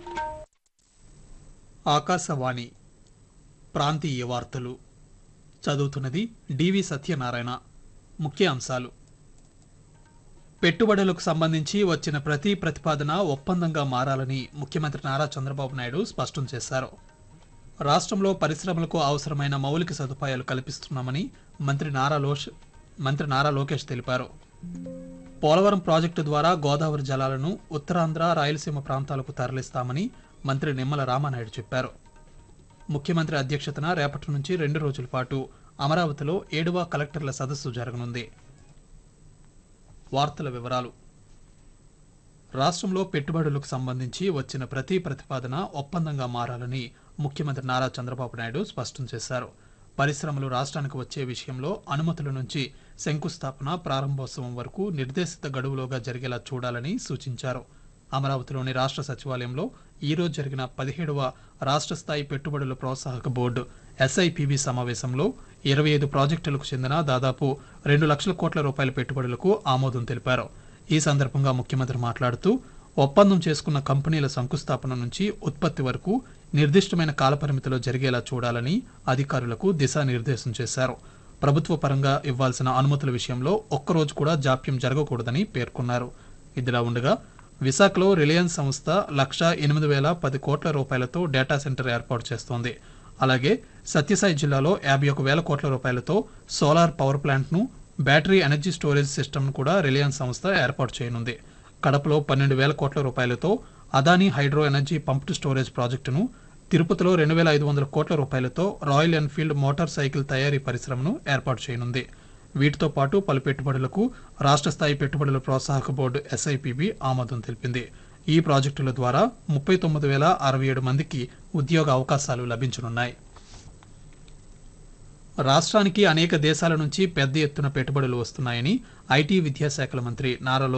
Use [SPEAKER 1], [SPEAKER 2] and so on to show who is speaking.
[SPEAKER 1] ఆకాశవాణి ప్రాంతీయ వార్తలు చదువుతున్నది డివి సత్యనారాయణ ముఖ్య అంశాలు పెట్టుబడులకు సంబంధించి వచ్చిన ప్రతి ప్రతిపాదన ఒప్పందంగా మారాలని ముఖ్యమంత్రి నారా చంద్రబాబు నాయుడు స్పష్టం చేశారు రాష్ట్రంలో పరిశ్రమలకు అవసరమైన మౌలిక సదుపాయాలు కల్పిస్తున్నామని మంత్రి నారా లోష్ మంత్రి నారా లోకేష్ తెలిపారు పోలవరం ప్రాజెక్టు ద్వారా గోదావరి జలాలను ఉత్తరాంధ్ర రాయలసీమ ప్రాంతాలకు తరలిస్తామని మంత్రి నిమ్మల రామానాయుడు చెప్పారు ముఖ్యమంత్రి అధ్యక్షతన రేపటి నుంచి రెండు రోజుల పాటు అమరావతిలో ఏడవ కలెక్టర్ల సదస్సు జరగనుంది వార్తల వివరాలు రాష్ట్రంలో పెట్టుబడులకు సంబంధించి వచ్చిన ప్రతి ప్రతిపాదన ఒప్పందంగా మారాలని ముఖ్యమంత్రి నారా చంద్రబాబు నాయుడు స్పష్టం చేశారు పరిశ్రమలు రాష్ట్రానికి వచ్చే విషయంలో అనుమతుల నుంచి శంకుస్థాపన ప్రారంభోత్సవం వరకు నిర్దేశిత గడువులోగా జరిగేలా చూడాలని సూచించారు అమరావతిలోని రాష్ట్ర సచివాలయంలో ఈ రోజు జరిగిన పదిహేడవ రాష్ట్ర స్థాయి పెట్టుబడుల ప్రోత్సాహక బోర్డు ఎస్ఐపిబి సమావేశంలో ఇరవై ఐదు ప్రాజెక్టులకు చెందిన దాదాపు రెండు లక్షల కోట్ల రూపాయల పెట్టుబడులకు ఆమోదం తెలిపారు ఈ సందర్భంగా ముఖ్యమంత్రి మాట్లాడుతూ ఒప్పందం చేసుకున్న కంపెనీల శంకుస్థాపన నుంచి ఉత్పత్తి వరకు నిర్దిష్టమైన కాలపరిమితిలో జరిగేలా చూడాలని అధికారులకు దిశానిర్దేశం చేశారు ప్రభుత్వ పరంగా ఇవ్వాల్సిన అనుమతుల విషయంలో ఒక్కరోజు కూడా జాప్యం జరగకూడదని పేర్కొన్నారు ఇదిలా ఉండగా విశాఖలో రిలయన్స్ సంస్థ లక్ష ఎనిమిది వేల పది కోట్ల రూపాయలతో డేటా సెంటర్ ఏర్పాటు చేస్తోంది అలాగే సత్యసాయి జిల్లాలో యాభై ఒక వేల కోట్ల రూపాయలతో సోలార్ పవర్ ప్లాంట్ను బ్యాటరీ ఎనర్జీ స్టోరేజ్ సిస్టమ్ను కూడా రిలయన్స్ సంస్థ ఏర్పాటు చేయనుంది కడపలో పన్నెండు వేల కోట్ల రూపాయలతో Adani hydro energy pumped storage ప్రాజెక్టును తిరుపతిలో రెండు వేల ఐదు వందల కోట్ల రూపాయలతో రాయల్ ఎన్ఫీల్డ్ మోటార్ సైకిల్ తయారీ పరిశ్రమను ఏర్పాటు చేయనుంది వీటితో పాటు పలు పెట్టుబడులకు రాష్ట్ర స్థాయి పెట్టుబడుల ప్రోత్సాహక బోర్డు ఎస్ఐపిబి ఆమోదం తెలిపింది ఈ ప్రాజెక్టుల ద్వారా ముప్పై తొమ్మిది వేల అరవై ఏడు మందికి ఉద్యోగ అవకాశాలు లభించనున్నాయి రాష్ట్రానికి అనేక దేశాల నుంచి పెద్ద ఎత్తున పెట్టుబడులు వస్తున్నాయని ఐటీ విద్యాశాఖల మంత్రి నారా